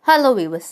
hello விவஸ்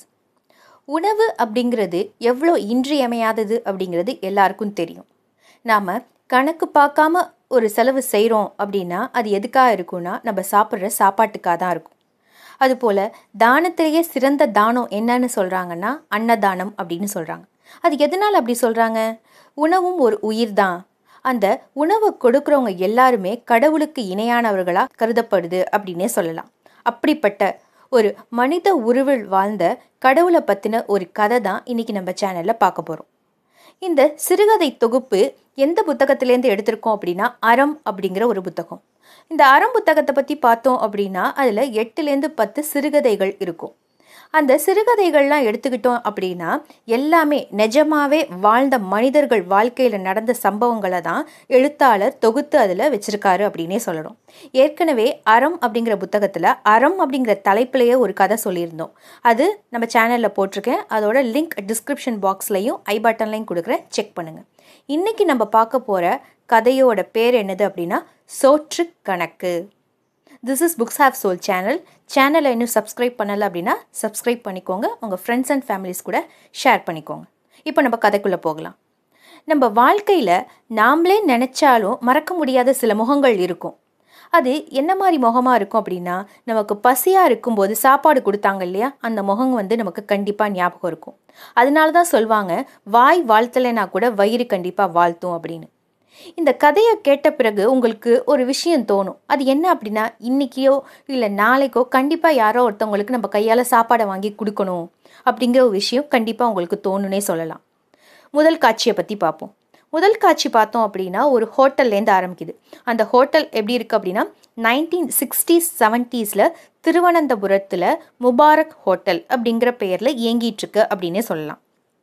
உணவு அப்படிங்கிறது எவ்வளோ இன்றியமையாதது அப்படிங்கிறது எல்லாருக்கும் தெரியும் நாம் கணக்கு பார்க்காம ஒரு செலவு செய்கிறோம் அப்படின்னா அது எதுக்காக இருக்கும்னா நம்ம சாப்பிட்ற சாப்பாட்டுக்காக தான் இருக்கும் அதுபோல் தானத்திலேயே சிறந்த தானம் என்னன்னு சொல்கிறாங்கன்னா அன்னதானம் அப்படின்னு சொல்கிறாங்க அது எதனால் அப்படி சொல்கிறாங்க உணவும் ஒரு உயிர் தான் அந்த உணவை கொடுக்குறவங்க எல்லாருமே கடவுளுக்கு இணையானவர்களாக கருதப்படுது அப்படின்னே சொல்லலாம் அப்படிப்பட்ட ஒரு மனித உருவில் வாழ்ந்த கடவுளை பற்றின ஒரு கதை தான் இன்னைக்கு நம்ம சேனலில் பார்க்க போகிறோம் இந்த சிறுகதை தொகுப்பு எந்த புத்தகத்திலேருந்து எடுத்திருக்கோம் அப்படின்னா அறம் அப்படிங்கிற ஒரு புத்தகம் இந்த அறம் புத்தகத்தை பற்றி பார்த்தோம் அப்படின்னா அதில் எட்டுலேருந்து பத்து சிறுகதைகள் இருக்கும் அந்த சிறுகதைகள்லாம் எடுத்துக்கிட்டோம் அப்படின்னா எல்லாமே நிஜமாவே வாழ்ந்த மனிதர்கள் வாழ்க்கையில் நடந்த சம்பவங்களை தான் எழுத்தாளர் தொகுத்து அதில் வச்சிருக்காரு அப்படின்னே சொல்லணும் ஏற்கனவே அறம் அப்படிங்கிற புத்தகத்தில் அறம் அப்படிங்கிற தலைப்பிலேயே ஒரு கதை சொல்லியிருந்தோம் அது நம்ம சேனலில் போட்டிருக்கேன் அதோட லிங்க் டிஸ்கிரிப்ஷன் பாக்ஸ்லையும் ஐ பட்டன்லையும் கொடுக்குறேன் செக் பண்ணுங்கள் இன்றைக்கி நம்ம பார்க்க போகிற கதையோட பேர் என்னது அப்படின்னா சோற்று கணக்கு this is books have soul channel சேனலை இன்னும் சப்ஸ்கிரைப் பண்ணலை அப்படின்னா சப்ஸ்கிரைப் பண்ணிக்கோங்க உங்கள் ஃப்ரெண்ட்ஸ் அண்ட் ஃபேமிலிஸ் கூட ஷேர் பண்ணிக்கோங்க இப்போ நம்ம கதைக்குள்ளே போகலாம் நம்ம வாழ்க்கையில் நாமளே நினச்சாலும் மறக்க முடியாத சில முகங்கள் இருக்கும் அது என்ன மாதிரி முகமாக இருக்கும் அப்படின்னா நமக்கு பசியாக இருக்கும்போது சாப்பாடு கொடுத்தாங்க இல்லையா அந்த முகம் வந்து நமக்கு கண்டிப்பாக ஞாபகம் இருக்கும் அதனால தான் சொல்லுவாங்க வாய் வாழ்த்தலைனா கூட வயிறு கண்டிப்பாக வாழ்த்தும் அப்படின்னு இந்த கதையை கேட்ட பிறகு உங்களுக்கு ஒரு விஷயம் தோணும் அது என்ன அப்படின்னா இன்றைக்கியோ இல்லை நாளைக்கோ கண்டிப்பாக யாரோ ஒருத்தவங்களுக்கு நம்ம கையால் சாப்பாடை வாங்கி கொடுக்கணும் அப்படிங்கிற ஒரு விஷயம் கண்டிப்பாக உங்களுக்கு தோணுனே சொல்லலாம் முதல் காட்சியை பற்றி பார்ப்போம் முதல் காட்சி பார்த்தோம் அப்படின்னா ஒரு ஹோட்டல்லேருந்து ஆரம்பிக்குது அந்த ஹோட்டல் எப்படி இருக்குது அப்படின்னா நைன்டீன் சிக்ஸ்டீஸ் செவன்ட்டீஸில் திருவனந்தபுரத்தில் முபாரக் ஹோட்டல் அப்படிங்கிற பெயரில் இயங்கிட்டுருக்கு அப்படின்னே சொல்லலாம்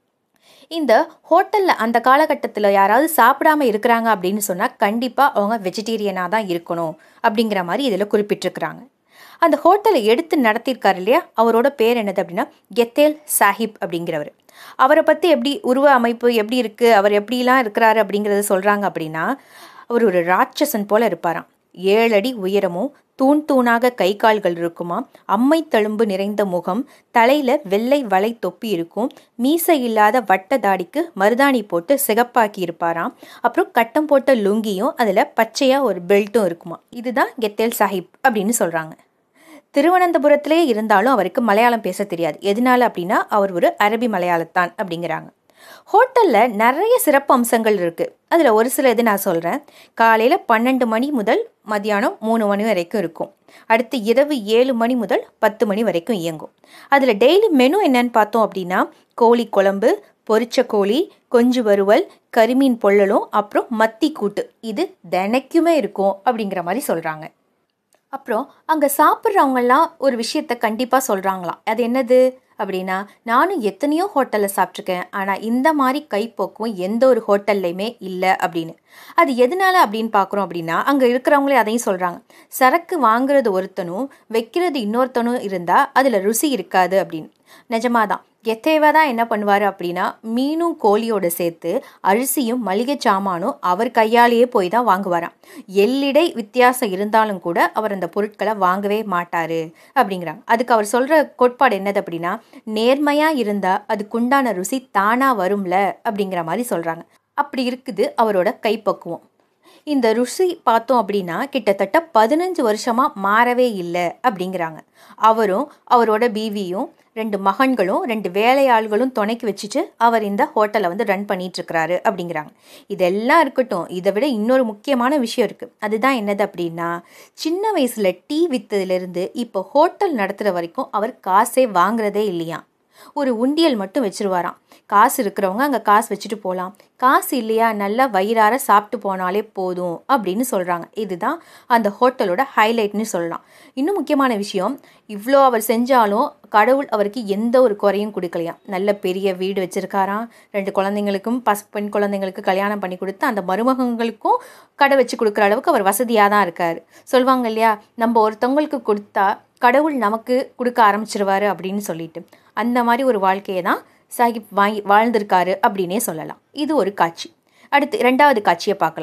இந்த ஹோட்டலில் அந்த காலகட்டத்தில் யாராவது சாப்பிடாம இருக்கிறாங்க அப்படின்னு சொன்னால் கண்டிப்பாக அவங்க வெஜிடேரியனாக தான் இருக்கணும் அப்படிங்கிற மாதிரி இதில் குறிப்பிட்டிருக்கிறாங்க அந்த ஹோட்டலை எடுத்து நடத்தியிருக்காரு இல்லையா அவரோட பேர் என்னது அப்படின்னா கெத்தேல் சாஹிப் அப்படிங்கிறவர் அவரை பற்றி எப்படி உருவ அமைப்பு எப்படி இருக்குது அவர் எப்படிலாம் இருக்கிறாரு அப்படிங்கிறத சொல்கிறாங்க அப்படின்னா அவர் ஒரு ராட்சசன் போல இருப்பாராம் ஏழு அடி உயரமும் தூண் தூணாக கை கால்கள் இருக்குமா அம்மை தழும்பு நிறைந்த முகம் தலையில வெள்ளை வளை தொப்பி இருக்கும் மீசை இல்லாத வட்ட தாடிக்கு மருதாணி போட்டு சிகப்பாக்கி இருப்பாராம் அப்புறம் கட்டம் போட்ட லுங்கியும் அதில் பச்சையாக ஒரு பெல்ட்டும் இருக்குமா இதுதான் கெத்தேல் சாஹிப் அப்படின்னு சொல்கிறாங்க திருவனந்தபுரத்திலே இருந்தாலும் அவருக்கு மலையாளம் பேச தெரியாது எதனால அப்படின்னா அவர் ஒரு அரபி மலையாளத்தான் அப்படிங்கிறாங்க ஹோட்டலில் நிறைய சிறப்பு அம்சங்கள் இருக்குது அதில் ஒரு சில இது நான் சொல்கிறேன் காலையில் பன்னெண்டு மணி முதல் மதியானம் மூணு மணி வரைக்கும் இருக்கும் அடுத்து இரவு ஏழு மணி முதல் பத்து மணி வரைக்கும் இயங்கும் அதில் டெய்லி மெனு என்னன்னு பார்த்தோம் அப்படின்னா கோழி குழம்பு பொரிச்ச கோழி கொஞ்சு வறுவல் கரிமீன் பொள்ளலும் அப்புறம் மத்தி கூட்டு இது தினைக்குமே இருக்கும் அப்படிங்கிற மாதிரி சொல்கிறாங்க அப்புறம் அங்கே சாப்பிட்றவங்கெல்லாம் ஒரு விஷயத்த கண்டிப்பாக சொல்கிறாங்களாம் அது என்னது அப்படின்னா நானும் எத்தனையோ ஹோட்டலில் சாப்பிட்ருக்கேன் ஆனால் இந்த மாதிரி கைப்போக்கும் எந்த ஒரு ஹோட்டல்லையுமே இல்லை அப்படின்னு அது எதனால அப்படின்னு பார்க்குறோம் அப்படின்னா அங்கே இருக்கிறவங்களே அதையும் சொல்கிறாங்க சரக்கு வாங்குறது ஒருத்தனும் வைக்கிறது இன்னொருத்தனும் இருந்தால் அதில் ருசி இருக்காது அப்படின்னு நிஜமாதான் எத்தேவா தான் என்ன பண்ணுவார் அப்படின்னா மீனும் கோழியோட சேர்த்து அரிசியும் மளிகை சாமானும் அவர் கையாலேயே போய் தான் வாங்குவாராம் எல்லிடை வித்தியாசம் இருந்தாலும் கூட அவர் அந்த பொருட்களை வாங்கவே மாட்டார் அப்படிங்கிறாங்க அதுக்கு அவர் சொல்கிற கோட்பாடு என்னது அப்படின்னா நேர்மையாக இருந்தால் அதுக்குண்டான ருசி தானாக வரும்ல அப்படிங்கிற மாதிரி சொல்கிறாங்க அப்படி இருக்குது அவரோட கைப்பக்குவம் இந்த ருசி பார்த்தோம் அப்படின்னா கிட்டத்தட்ட பதினஞ்சு வருஷமாக மாறவே இல்லை அப்படிங்கிறாங்க அவரும் அவரோட பீவியும் ரெண்டு மகன்களும் ரெண்டு வேலையாள்களும் துணைக்கு வச்சுட்டு அவர் இந்த ஹோட்டலை வந்து ரன் பண்ணிட்டு இருக்கிறாரு அப்படிங்கிறாங்க இதெல்லாம் இருக்கட்டும் இதை விட இன்னொரு முக்கியமான விஷயம் இருக்குது அதுதான் என்னது அப்படின்னா சின்ன வயசில் டீ வித்ததுலேருந்து இப்போ ஹோட்டல் நடத்துகிற வரைக்கும் அவர் காசே வாங்குறதே இல்லையா ஒரு உண்டியல் மட்டும் வச்சிருவாராம் காசு இருக்கிறவங்க அங்கே காசு வச்சுட்டு போகலாம் காசு இல்லையா நல்லா வயிறார சாப்பிட்டு போனாலே போதும் அப்படின்னு சொல்கிறாங்க இதுதான் அந்த ஹோட்டலோட ஹைலைட்னு சொல்லலாம் இன்னும் முக்கியமான விஷயம் இவ்வளோ அவர் செஞ்சாலும் கடவுள் அவருக்கு எந்த ஒரு குறையும் கொடுக்கலையாம் நல்ல பெரிய வீடு வச்சுருக்காராம் ரெண்டு குழந்தைங்களுக்கும் பஸ் பெண் குழந்தைங்களுக்கு கல்யாணம் பண்ணி கொடுத்து அந்த மருமகங்களுக்கும் கடை வச்சு கொடுக்குற அளவுக்கு அவர் வசதியாக தான் இருக்கார் சொல்லுவாங்க இல்லையா நம்ம ஒருத்தவங்களுக்கு கொடுத்தா கடவுள் நமக்கு கொடுக்க ஆரம்பிச்சிருவாரு அப்படின்னு சொல்லிட்டு அந்த மாதிரி ஒரு வாழ்க்கையை தான் சாஹிப் வாங்கி வாழ்ந்திருக்காரு அப்படின்னே சொல்லலாம் இது ஒரு காட்சி அடுத்து ரெண்டாவது காட்சியை பார்க்கலாம்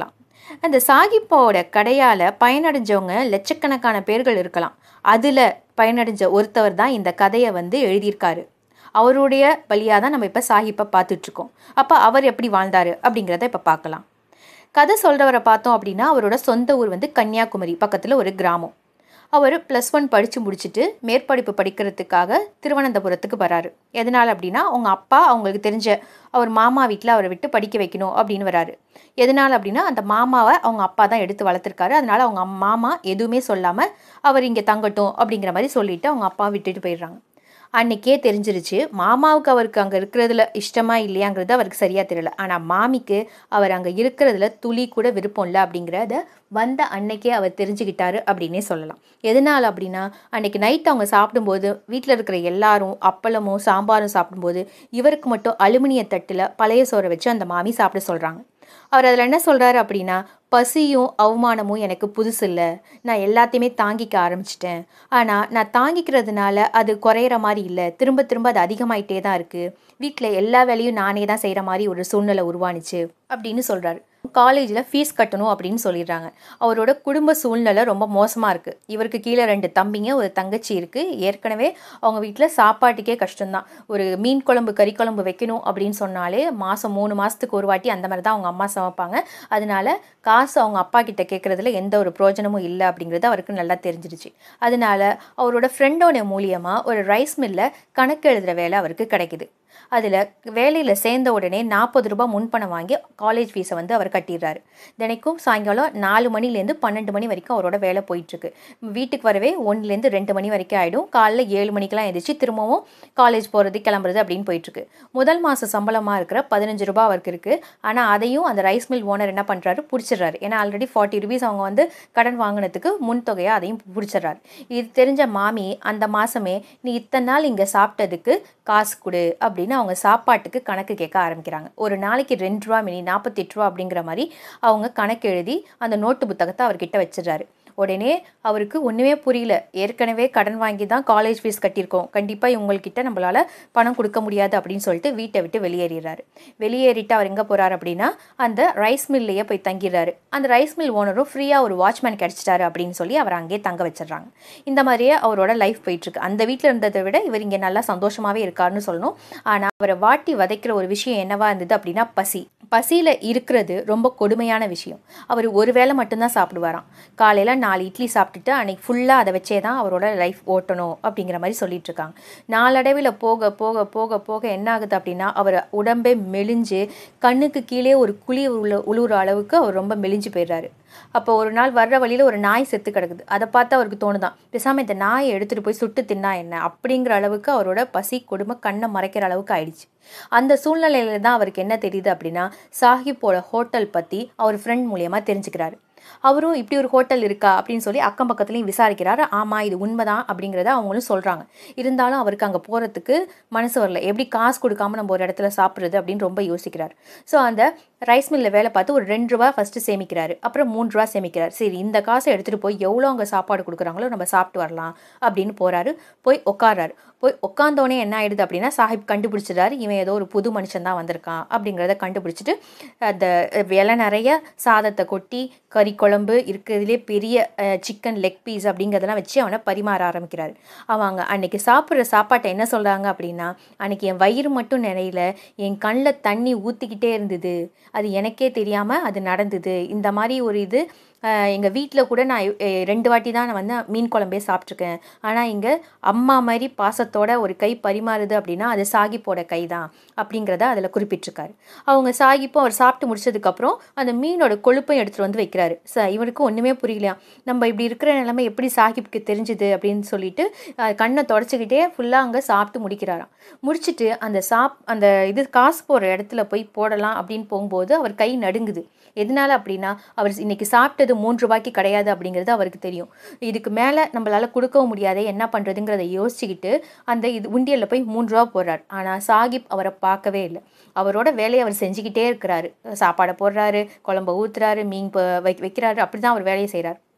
அந்த சாகிப்போட கடையால் பயனடைஞ்சவங்க லட்சக்கணக்கான பேர்கள் இருக்கலாம் அதில் பயனடைஞ்ச ஒருத்தவர் தான் இந்த கதையை வந்து எழுதியிருக்காரு அவருடைய வழியாக தான் நம்ம இப்போ சாஹிப்பை பார்த்துட்ருக்கோம் அப்போ அவர் எப்படி வாழ்ந்தார் அப்படிங்கிறத இப்போ பார்க்கலாம் கதை சொல்கிறவரை பார்த்தோம் அப்படின்னா அவரோட சொந்த ஊர் வந்து கன்னியாகுமரி பக்கத்தில் ஒரு கிராமம் அவர் ப்ளஸ் ஒன் படித்து முடிச்சுட்டு மேற்படிப்பு படிக்கிறதுக்காக திருவனந்தபுரத்துக்கு வராரு எதனால் அப்படின்னா அவங்க அப்பா அவங்களுக்கு தெரிஞ்ச அவர் மாமா வீட்டில் அவரை விட்டு படிக்க வைக்கணும் அப்படின்னு வராரு எதனால் அப்படின்னா அந்த மாமாவை அவங்க அப்பா தான் எடுத்து வளர்த்துருக்காரு அதனால அவங்க மாமா எதுவுமே சொல்லாமல் அவர் இங்கே தங்கட்டும் அப்படிங்கிற மாதிரி சொல்லிட்டு அவங்க அப்பா விட்டுட்டு போயிடுறாங்க அன்னைக்கே தெரிஞ்சிருச்சு மாமாவுக்கு அவருக்கு அங்கே இருக்கிறதுல இஷ்டமா இல்லையாங்கிறது அவருக்கு சரியாக தெரியல ஆனால் மாமிக்கு அவர் அங்கே இருக்கிறதுல துளி கூட விருப்பம் இல்லை அப்படிங்கிறத வந்த அன்னைக்கே அவர் தெரிஞ்சுக்கிட்டாரு அப்படின்னே சொல்லலாம் எதனால் அப்படின்னா அன்னைக்கு நைட் அவங்க சாப்பிடும்போது வீட்டில் இருக்கிற எல்லாரும் அப்பளமும் சாம்பாரும் சாப்பிடும்போது இவருக்கு மட்டும் அலுமினிய தட்டில் பழைய சோறை வச்சு அந்த மாமி சாப்பிட சொல்கிறாங்க அவர் அதில் என்ன சொல்கிறாரு அப்படின்னா பசியும் அவமானமும் எனக்கு புதுசு இல்லை நான் எல்லாத்தையுமே தாங்கிக்க ஆரம்பிச்சிட்டேன் ஆனால் நான் தாங்கிக்கிறதுனால அது குறையிற மாதிரி இல்லை திரும்ப திரும்ப அது அதிகமாயிட்டே தான் இருக்குது வீட்டில் எல்லா வேலையும் நானே தான் செய்கிற மாதிரி ஒரு சூழ்நிலை உருவானுச்சு அப்படின்னு சொல்கிறாரு காலேஜில் ஃபீஸ் கட்டணும் அப்படின்னு சொல்லிடுறாங்க அவரோட குடும்ப சூழ்நிலை ரொம்ப மோசமாக இருக்குது இவருக்கு கீழே ரெண்டு தம்பிங்க ஒரு தங்கச்சி இருக்குது ஏற்கனவே அவங்க வீட்டில் சாப்பாட்டுக்கே கஷ்டம்தான் ஒரு மீன் குழம்பு கறி குழம்பு வைக்கணும் அப்படின்னு சொன்னாலே மாதம் மூணு மாதத்துக்கு ஒரு வாட்டி அந்த மாதிரி தான் அவங்க அம்மா சமைப்பாங்க அதனால காசு அவங்க அப்பா கிட்ட கேட்குறதுல எந்த ஒரு பிரயோஜனமும் இல்லை அப்படிங்கிறது அவருக்கு நல்லா தெரிஞ்சிருச்சு அதனால அவரோட ஃப்ரெண்டோட மூலியமாக ஒரு ரைஸ் மில்லில் கணக்கு எழுதுகிற வேலை அவருக்கு கிடைக்குது அதில் வேலையில் சேர்ந்த உடனே நாற்பது ரூபாய் முன்பணம் வாங்கி காலேஜ் ஃபீஸை வந்து அவர் கட்டிடுறாரு தினைக்கும் சாயங்காலம் நாலு மணிலேருந்து பன்னெண்டு மணி வரைக்கும் அவரோட வேலை போயிட்டுருக்கு வீட்டுக்கு வரவே ஒன்றுலேருந்து ரெண்டு மணி வரைக்கும் ஆகிடும் காலைல ஏழு மணிக்கெலாம் எழுந்திரிச்சு திரும்பவும் காலேஜ் போகிறது கிளம்புறது அப்படின்னு போயிட்டுருக்கு முதல் மாத சம்பளமாக இருக்கிற பதினஞ்சு ரூபாய் அவருக்கு இருக்குது ஆனால் அதையும் அந்த ரைஸ் மில் ஓனர் என்ன பண்ணுறாரு பிடிச்சிடுறாரு ஏன்னா ஆல்ரெடி ஃபார்ட்டி ருபீஸ் அவங்க வந்து கடன் வாங்கினதுக்கு முன் தொகையை அதையும் பிடிச்சிடுறாரு இது தெரிஞ்ச மாமி அந்த மாதமே நீ இத்தனை நாள் இங்கே சாப்பிட்டதுக்கு காசு கொடு அப்படின்னு அவங்க சாப்பாட்டுக்கு கணக்கு கேட்க ஆரம்பிக்கிறாங்க ஒரு நாளைக்கு ரெண்டு ரூபா மினி நாற்பத்தெட்டு ரூபா அப்படிங்கிற மாதிரி அவங்க கணக்கு எழுதி அந்த நோட்டு புத்தகத்தை அவர்கிட்ட வச்சிடுறாரு உடனே அவருக்கு ஒன்றுமே புரியல ஏற்கனவே கடன் வாங்கி தான் காலேஜ் ஃபீஸ் கட்டியிருக்கோம் கண்டிப்பாக இவங்கள்கிட்ட நம்மளால் பணம் கொடுக்க முடியாது அப்படின்னு சொல்லிட்டு வீட்டை விட்டு வெளியேறிடுறாரு வெளியேறிட்டு அவர் எங்கே போகிறாரு அப்படின்னா அந்த ரைஸ் மில்லையே போய் தங்கிடுறாரு அந்த ரைஸ் மில் ஓனரும் ஃப்ரீயாக ஒரு வாட்ச்மேன் கிடச்சிட்டாரு அப்படின்னு சொல்லி அவர் அங்கேயே தங்க வச்சிடுறாங்க இந்த மாதிரியே அவரோட லைஃப் போயிட்டுருக்கு அந்த வீட்டில் இருந்ததை விட இவர் இங்கே நல்லா சந்தோஷமாகவே இருக்காருன்னு சொல்லணும் ஆனால் அவரை வாட்டி வதைக்கிற ஒரு விஷயம் என்னவா இருந்தது அப்படின்னா பசி பசியில் இருக்கிறது ரொம்ப கொடுமையான விஷயம் அவர் ஒரு வேளை மட்டும்தான் சாப்பிடுவாராம் காலையில் நாலு இட்லி சாப்பிட்டுட்டு அன்னைக்கு ஃபுல்லாக அதை வச்சே தான் அவரோட லைஃப் ஓட்டணும் அப்படிங்கிற மாதிரி சொல்லிட்டு இருக்காங்க நாளடைவில் போக போக போக போக என்ன ஆகுது அப்படின்னா அவர் உடம்பே மெலிஞ்சு கண்ணுக்கு கீழே ஒரு குழி உள்ள உழுவுற அளவுக்கு அவர் ரொம்ப மெலிஞ்சு போயிடுறாரு அப்போ ஒரு நாள் வர்ற வழியில் ஒரு நாய் செத்து கிடக்குது அதை பார்த்து அவருக்கு தோணுதான் பேசாமல் இந்த நாயை எடுத்துகிட்டு போய் சுட்டு தின்னா என்ன அப்படிங்கிற அளவுக்கு அவரோட பசி கொடுமை கண்ணை மறைக்கிற அளவுக்கு ஆயிடுச்சு அந்த சூழ்நிலையில தான் அவருக்கு என்ன தெரியுது அப்படின்னா சாஹிப்போட ஹோட்டல் பற்றி அவர் ஃப்ரெண்ட் மூலியமாக தெரிஞ்சுக்கிறாரு அவரும் இப்படி ஒரு ஹோட்டல் இருக்கா அப்படின்னு சொல்லி அக்கம் பக்கத்துலையும் விசாரிக்கிறாரு ஆமாம் இது உண்மைதான் அப்படிங்கிறத அவங்களும் சொல்கிறாங்க இருந்தாலும் அவருக்கு அங்கே போகிறதுக்கு மனசு வரல எப்படி காசு கொடுக்காம நம்ம ஒரு இடத்துல சாப்பிட்றது அப்படின்னு ரொம்ப யோசிக்கிறார் ஸோ அந்த ரைஸ் மில்லில் வேலை பார்த்து ஒரு ரெண்டு ரூபா ஃபஸ்ட்டு சேமிக்கிறாரு அப்புறம் மூணு ரூபா சேமிக்கிறார் சரி இந்த காசை எடுத்துகிட்டு போய் எவ்வளோ அங்கே சாப்பாடு கொடுக்குறாங்களோ நம்ம சாப்பிட்டு வரலாம் அப்படின்னு போகிறாரு போய் உட்காராரு போய் உட்காந்தோடனே என்ன ஆயிடுது அப்படின்னா சாஹிப் கண்டுபிடிச்சிடாரு இவன் ஏதோ ஒரு புது மனுஷன் தான் வந்திருக்கான் அப்படிங்கிறத கண்டுபிடிச்சிட்டு அந்த விலை நிறைய சாதத்தை கொட்டி கறி குழம்பு இருக்கிறதுலே பெரிய சிக்கன் லெக் பீஸ் அப்படிங்கிறதெல்லாம் வச்சு அவனை பரிமாற ஆரம்பிக்கிறாரு அவங்க அன்னைக்கு சாப்பிட்ற சாப்பாட்டை என்ன சொல்கிறாங்க அப்படின்னா அன்னைக்கு என் வயிறு மட்டும் நிறையில என் கண்ணில் தண்ணி ஊற்றிக்கிட்டே இருந்தது அது எனக்கே தெரியாமல் அது நடந்தது இந்த மாதிரி ஒரு இது எங்கள் வீட்டில் கூட நான் எ- ரெண்டு வாட்டி தான் நான் வந்து மீன் குழம்பே சாப்பிட்ருக்கேன் ஆனால் இங்கே அம்மா மாதிரி பாசத்தோட ஒரு கை பரிமாறுது அப்படின்னா அது சாகிப்போட கை தான் அப்படிங்கிறத அதில் குறிப்பிட்டிருக்காரு அவங்க சாகிப்பும் அவர் சாப்பிட்டு முடிச்சதுக்கப்புறம் அந்த மீனோட கொழுப்பையும் எடுத்துகிட்டு வந்து வைக்கிறாரு ச இவருக்கு ஒன்றுமே புரியலையா நம்ம இப்படி இருக்கிற நிலைமை எப்படி சாகிப்புக்கு தெரிஞ்சுது அப்படின்னு சொல்லிட்டு அஹ், கண்ணை தொடச்சிக்கிட்டே ஃபுல்லாக அங்கே சாப்பிட்டு முடிக்கிறாராம் முடிச்சிட்டு அந்த சாப் அந்த இது காசு போகிற இடத்துல போய் போடலாம் அப்படின்னு போகும்போது அவர் கை நடுங்குது எதனால அப்படின்னா அவர் இன்னைக்கு சாப்பிட்டது மூன்று ரூபாய்க்கு கிடையாது அப்படிங்கிறது அவருக்கு தெரியும் இதுக்கு மேலே நம்மளால கொடுக்கவும் முடியாதே என்ன பண்ணுறதுங்கிறத யோசிச்சுக்கிட்டு அந்த இது உண்டியலில் போய் மூன்று ரூபா போடுறார் ஆனால் சாகிப் அவரை பார்க்கவே இல்லை அவரோட வேலையை அவர் செஞ்சுக்கிட்டே இருக்கிறாரு சாப்பாடை போடுறாரு குழம்ப ஊத்துறாரு மீன் ப- வை வைக்கிறாரு அப்படி தான் அவர் வேலையை செய்கிறார்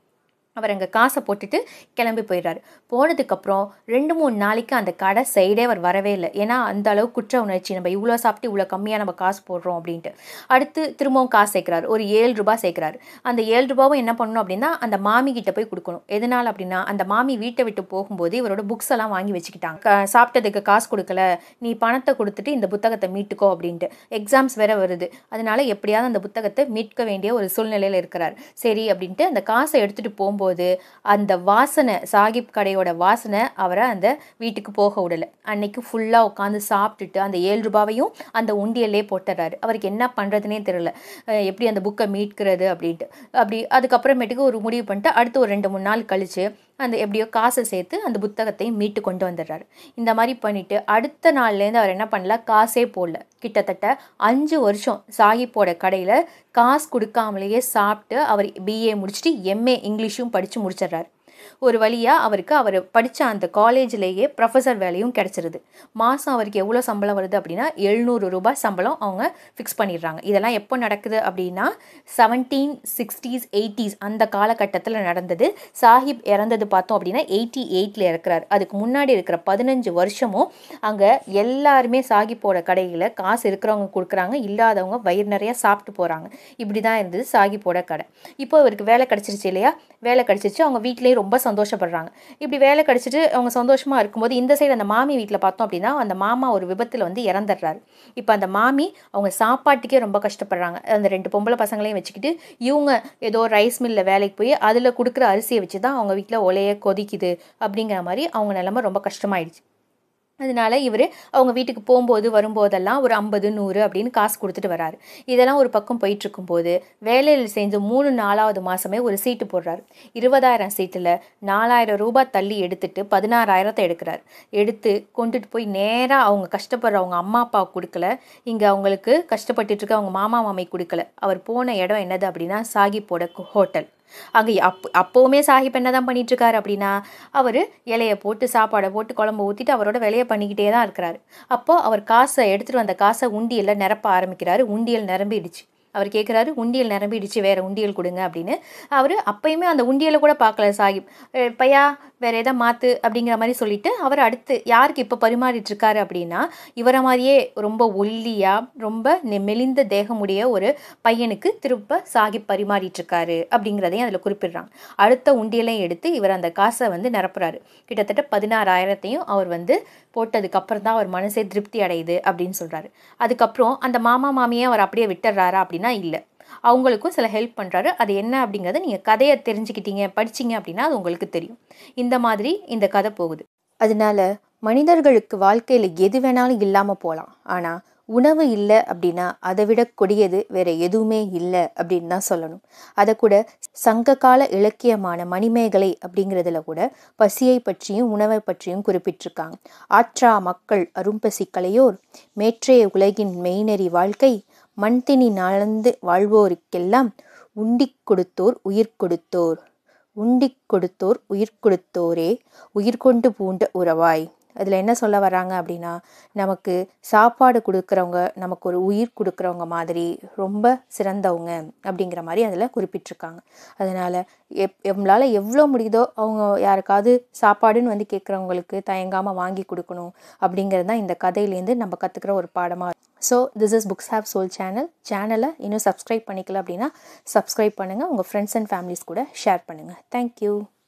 அவர் அங்கே காசை போட்டுட்டு கிளம்பி போயிடுறாரு போனதுக்கப்புறம் ரெண்டு மூணு நாளைக்கு அந்த கடை சைடே அவர் வரவே இல்லை ஏன்னா அந்த அளவு குற்ற உணர்ச்சி நம்ம இவ்வளோ சாப்பிட்டு இவ்வளோ கம்மியாக நம்ம காசு போடுறோம் அப்படின்ட்டு அடுத்து திரும்பவும் காசு சேர்க்குறாரு ஒரு ஏழு ரூபாய் சேர்க்குறாரு அந்த ஏழு ரூபாவும் என்ன பண்ணணும் அப்படின்னா அந்த மாமி கிட்ட போய் கொடுக்கணும் எதனால் அப்படின்னா அந்த மாமி வீட்டை விட்டு போகும்போது இவரோட புக்ஸ் எல்லாம் வாங்கி வச்சுக்கிட்டாங்க க- சாப்பிட்டதுக்கு காசு கொடுக்கல நீ பணத்தை கொடுத்துட்டு இந்த புத்தகத்தை மீட்டுக்கோ அப்படின்ட்டு எக்ஸாம்ஸ் வேற வருது அதனால எப்படியாவது அந்த புத்தகத்தை மீட்க வேண்டிய ஒரு சூழ்நிலையில் இருக்கிறார் சரி அப்படின்ட்டு அந்த காசை எடுத்துட்டு போகும்போது அந்த வாசனை சாகிப் கடையோட வாசனை அவரை அந்த வீட்டுக்கு போக விடல அன்னைக்கு ஃபுல்லாக உட்காந்து சாப்பிட்டுட்டு அந்த ஏழு ரூபாவையும் அந்த உண்டியல்லே போட்டுறாரு அவருக்கு என்ன பண்ணுறதுனே தெரியல அஹ் எப்படி அந்த புக்கை மீட்கிறது அப்படின்ட்டு அப்படி அதுக்கப்புறமேட்டுக்கு ஒரு முடிவு பண்ணிட்டு அடுத்து ஒரு ரெண்டு மூணு நாள் கழிச்சு அந்த எப்படியோ காசை சேர்த்து அந்த புத்தகத்தையும் மீட்டு கொண்டு வந்துடுறாரு இந்த மாதிரி பண்ணிட்டு அடுத்த நாள்லேருந்து அவர் என்ன பண்ணல காசே போடல கிட்டத்தட்ட அஞ்சு வருஷம் சாகிப்போட கடையில் காசு கொடுக்காமலேயே சாப்பிட்டு அவர் பிஏ முடிச்சுட்டு எம்ஏ இங்கிலீஷும் படித்து முடிச்சிடுறாரு ஒரு வழியாக அவருக்கு அவர் படித்த அந்த காலேஜ்லேயே ப்ரொஃபஸர் வேலையும் கிடச்சிருது மாதம் அவருக்கு எவ்வளோ சம்பளம் வருது அப்படின்னா எழுநூறு ரூபாய் சம்பளம் அவங்க ஃபிக்ஸ் பண்ணிடுறாங்க இதெல்லாம் எப்போ நடக்குது அப்படின்னா செவன்டீன் சிக்ஸ்டீஸ் எயிட்டிஸ் அந்த காலகட்டத்தில் நடந்தது சாஹிப் இறந்தது பார்த்தோம் அப்படின்னா எயிட்டி எயிட்டில் இறக்குறாரு அதுக்கு முன்னாடி இருக்கிற பதினஞ்சு வருஷமும் அங்கே எல்லாருமே சாஹிப்போட கடையில் காசு இருக்கிறவங்க கொடுக்குறாங்க இல்லாதவங்க வயிறு நிறைய சாப்பிட்டு போகிறாங்க இப்படி தான் இருந்தது சாஹிப்போட கடை இப்போ இவருக்கு வேலை கிடச்சிருச்சு இல்லையா வேலை கிடச்சிருச்சு அவங்க வீட்லேயும் ரொம்ப சந்தோஷப்படுறாங்க இப்படி வேலை கிடச்சிட்டு அவங்க சந்தோஷமாக இருக்கும்போது இந்த சைடு அந்த மாமி வீட்டில் பார்த்தோம் அப்படின்னா அந்த மாமா ஒரு விபத்தில் வந்து இறந்துடுறாரு இப்போ அந்த மாமி அவங்க சாப்பாட்டுக்கே ரொம்ப கஷ்டப்படுறாங்க அந்த ரெண்டு பொம்பளை பசங்களையும் வச்சுக்கிட்டு இவங்க ஏதோ ரைஸ் மில்லில் வேலைக்கு போய் அதில் கொடுக்குற அரிசியை வச்சு தான் அவங்க வீட்டில் ஒலைய கொதிக்குது அப்படிங்கிற மாதிரி அவங்க நிலமை ரொம்ப கஷ்டமாயிடுச்சு அதனால இவர் அவங்க வீட்டுக்கு போகும்போது வரும்போதெல்லாம் ஒரு ஐம்பது நூறு அப்படின்னு காசு கொடுத்துட்டு வராரு இதெல்லாம் ஒரு பக்கம் போயிட்டு இருக்கும்போது வேலையில் செஞ்ச மூணு நாலாவது மாசமே ஒரு சீட்டு போடுறாரு இருபதாயிரம் சீட்டில் நாலாயிரம் ரூபாய் தள்ளி எடுத்துட்டு பதினாறாயிரத்தை எடுக்கிறார் எடுத்து கொண்டுட்டு போய் நேராக அவங்க கஷ்டப்படுற அவங்க அம்மா அப்பா கொடுக்கல இங்கே அவங்களுக்கு கஷ்டப்பட்டுட்டு இருக்க அவங்க மாமா மாமி கொடுக்கல அவர் போன இடம் என்னது அப்படின்னா சாகிப்போட ஹோட்டல் அங்கே அப் அப்போவுமே சாஹிப் என்ன தான் பண்ணிட்டு இருக்காரு அப்படின்னா அவர் இலையை போட்டு சாப்பாடை போட்டு குழம்பு ஊற்றிட்டு அவரோட வேலையை பண்ணிக்கிட்டே தான் இருக்கிறாரு அப்போ அவர் காசை எடுத்துகிட்டு வந்த காசை உண்டியலில் நிரப்ப ஆரம்பிக்கிறாரு உண்டியல் நிரம்பிடுச்சு அவர் கேட்குறாரு உண்டியல் நிரம்பிடுச்சு வேற உண்டியல் கொடுங்க அப்படின்னு அவர் அப்பயுமே அந்த உண்டியலை கூட பார்க்கல சாஹிப் "அஹ் பையா வேற எதை மாற்று அப்படிங்கிற மாதிரி சொல்லிட்டு அவர் அடுத்து யாருக்கு இப்போ பரிமாறிட்டு இருக்காரு அப்படின்னா இவரை மாதிரியே ரொம்ப ஒல்லியாக ரொம்ப நெ- மெலிந்த தேகமுடைய ஒரு பையனுக்கு திரும்ப சாஹிப் பரிமாறிட்டு இருக்காரு அப்படிங்கிறதையும் அதில் குறிப்பிடுறாங்க அடுத்த உண்டியலையும் எடுத்து இவர் அந்த காசை வந்து நிரப்புறாரு கிட்டத்தட்ட பதினாறாயிரத்தையும் அவர் வந்து போட்டதுக்கு அப்புறம் தான் அவர் மனசே திருப்தி அடையுது அப்படின்னு சொல்றாரு அதுக்கப்புறம் அந்த மாமா மாமியை அவர் அப்படியே விட்டுறாரா அப்படின்னா இல்லை அவங்களுக்கும் சில ஹெல்ப் பண்ணுறாரு அது என்ன அப்படிங்கிறத நீங்கள் கதையை தெரிஞ்சுக்கிட்டீங்க படிச்சீங்க அப்படின்னா அது உங்களுக்கு தெரியும் இந்த மாதிரி இந்த கதை போகுது அதனால மனிதர்களுக்கு வாழ்க்கையில் எது வேணாலும் இல்லாமல் போகலாம் ஆனால் உணவு இல்லை அப்படின்னா அதை விட கொடியது வேற எதுவுமே இல்லை அப்படின்னு தான் சொல்லணும் அதை கூட சங்ககால இலக்கியமான மணிமேகலை அப்படிங்கிறதுல கூட பசியை பற்றியும் உணவை பற்றியும் குறிப்பிட்டிருக்காங்க ஆற்றா மக்கள் அரும்பசி கலையோர் மேற்றைய உலகின் மெய்நெறி வாழ்க்கை மண்தினி நாளந்து வாழ்வோருக்கெல்லாம் உண்டிக் கொடுத்தோர் உயிர் கொடுத்தோர் உண்டிக் கொடுத்தோர் உயிர் கொடுத்தோரே உயிர் கொண்டு பூண்ட உறவாய் அதில் என்ன சொல்ல வராங்க அப்படின்னா நமக்கு சாப்பாடு கொடுக்குறவங்க நமக்கு ஒரு உயிர் கொடுக்குறவங்க மாதிரி ரொம்ப சிறந்தவங்க அப்படிங்கிற மாதிரி அதில் குறிப்பிட்டிருக்காங்க அதனால் எப் நம்மளால் எவ்வளோ முடியுதோ அவங்க யாருக்காவது சாப்பாடுன்னு வந்து கேட்குறவங்களுக்கு தயங்காமல் வாங்கி கொடுக்கணும் அப்படிங்கிறது தான் இந்த கதையிலேருந்து நம்ம கற்றுக்கிற ஒரு பாடமாக so this is books have soul channel சேனலை இன்னும் சப்ஸ்கிரைப் பண்ணிக்கல அப்படின்னா சப்ஸ்கிரைப் பண்ணுங்கள் உங்கள் ஃப்ரெண்ட்ஸ் அண்ட் ஃபேமிலிஸ் கூட ஷேர் பண்ணுங்கள் தேங்க்யூ